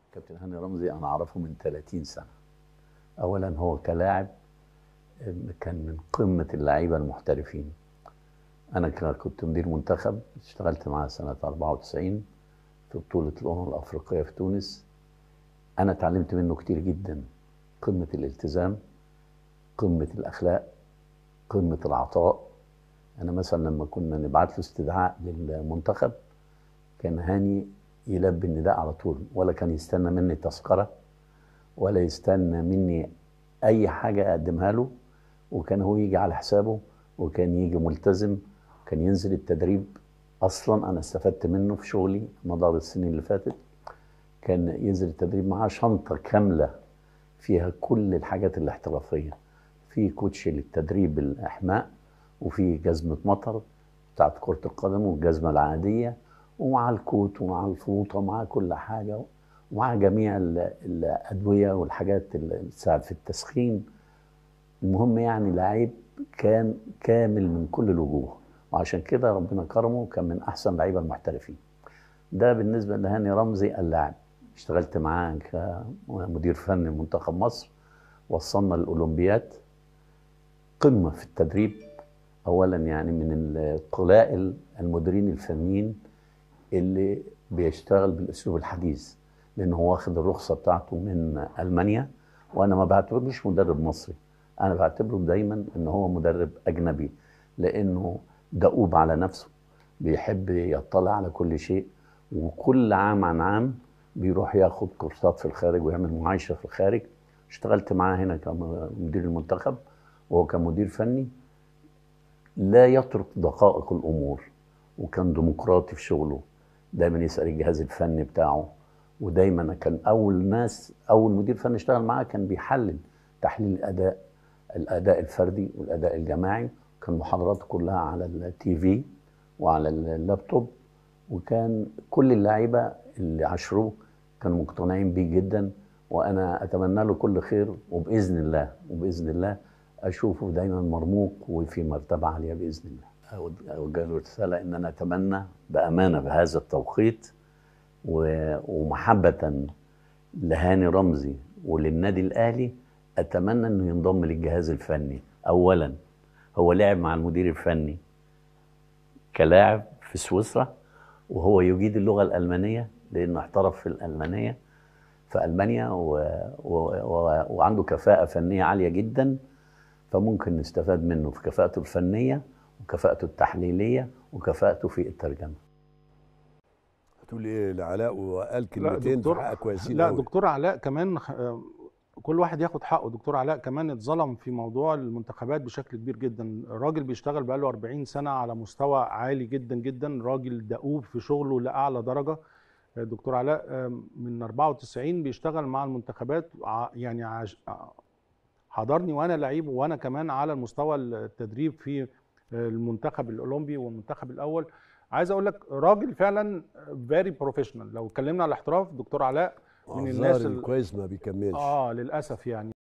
كابتن هاني رمزي انا اعرفه من 30 سنه اولا هو كلاعب كان من قمه اللعيبه المحترفين انا ك- كنت مدير منتخب اشتغلت معاه سنه 94 في بطوله الامم الافريقيه في تونس انا اتعلمت منه كتير جدا قمه الالتزام قمه الاخلاق قمه العطاء انا مثلا لما كنا نبعت له استدعاء للمنتخب كان هاني يلبي النداء على طول ولا كان يستنى مني تذكره ولا يستنى مني اي حاجه اقدمها له وكان هو يجي على حسابه وكان يجي ملتزم كان ينزل التدريب اصلا انا استفدت منه في شغلي مدار السنين اللي فاتت كان ينزل التدريب معاه شنطه كامله فيها كل الحاجات الاحترافيه في كوتش للتدريب الاحماء وفي جزمه مطر بتاعت كره القدم والجزمه العاديه ومع الكوت ومع الفوطه ومع كل حاجه ومع جميع ال- الادويه والحاجات اللي بتساعد في التسخين المهم يعني لعيب كان كامل من كل الوجوه وعشان كده ربنا كرمه كان من احسن لعيبه المحترفين ده بالنسبه لهاني رمزي اللاعب اشتغلت معاه كمدير فني منتخب مصر وصلنا الاولمبياد قمه في التدريب اولا يعني من القلائل المديرين الفنيين اللي بيشتغل بالاسلوب الحديث لان هو واخد الرخصه بتاعته من المانيا وانا ما بعتبروش مدرب مصري انا بعتبره دايما ان هو مدرب اجنبي لانه دؤوب على نفسه بيحب يطلع على كل شيء وكل عام عن عام بيروح ياخد كورسات في الخارج ويعمل معايشه في الخارج اشتغلت معاه هنا كمدير المنتخب وهو كمدير فني لا يترك دقائق الامور وكان ديمقراطي في شغله دايما يسال الجهاز الفني بتاعه ودايما كان اول ناس اول مدير فني اشتغل معاه كان بيحلل تحليل الاداء الاداء الفردي والاداء الجماعي كان محاضراته كلها على التي في وعلى اللابتوب وكان كل اللعيبه اللي عاشروه كانوا مقتنعين بيه جدا وانا اتمنى له كل خير وباذن الله وباذن الله اشوفه دايما مرموق وفي مرتبه عاليه باذن الله أود- اوجه له رساله ان انا اتمنى بامانه بهذا التوقيت و- ومحبه لهاني رمزي وللنادي الاهلي اتمنى انه ينضم للجهاز الفني اولا هو لعب مع المدير الفني كلاعب في سويسرا وهو يجيد اللغه الالمانيه لانه احترف في الالمانيه في المانيا و... و... و... وعنده كفاءه فنيه عاليه جدا فممكن نستفاد منه في كفاءته الفنيه وكفاءته التحليليه وكفاءته في الترجمه هتقول ايه لعلاء وقال لا كلمتين في دكتور حقك كويسين لا قوي. دكتور علاء كمان آه، كل واحد ياخد حقه دكتور علاء كمان اتظلم في موضوع المنتخبات بشكل كبير جدا راجل بيشتغل بقاله 40 سنة على مستوى عالي جدا جدا راجل دؤوب في شغله لأعلى درجة آه، دكتور علاء آه، من 94 بيشتغل مع المنتخبات ع- يعني عج- آه، حضرني وانا لعيب وانا كمان على المستوى التدريب في آه، المنتخب الاولمبي والمنتخب الاول عايز اقول لك راجل فعلا فيري بروفيشنال لو اتكلمنا على الاحتراف دكتور علاء من آه، الناس الظاهر ال- الكويس ما بيكملش اه للاسف يعني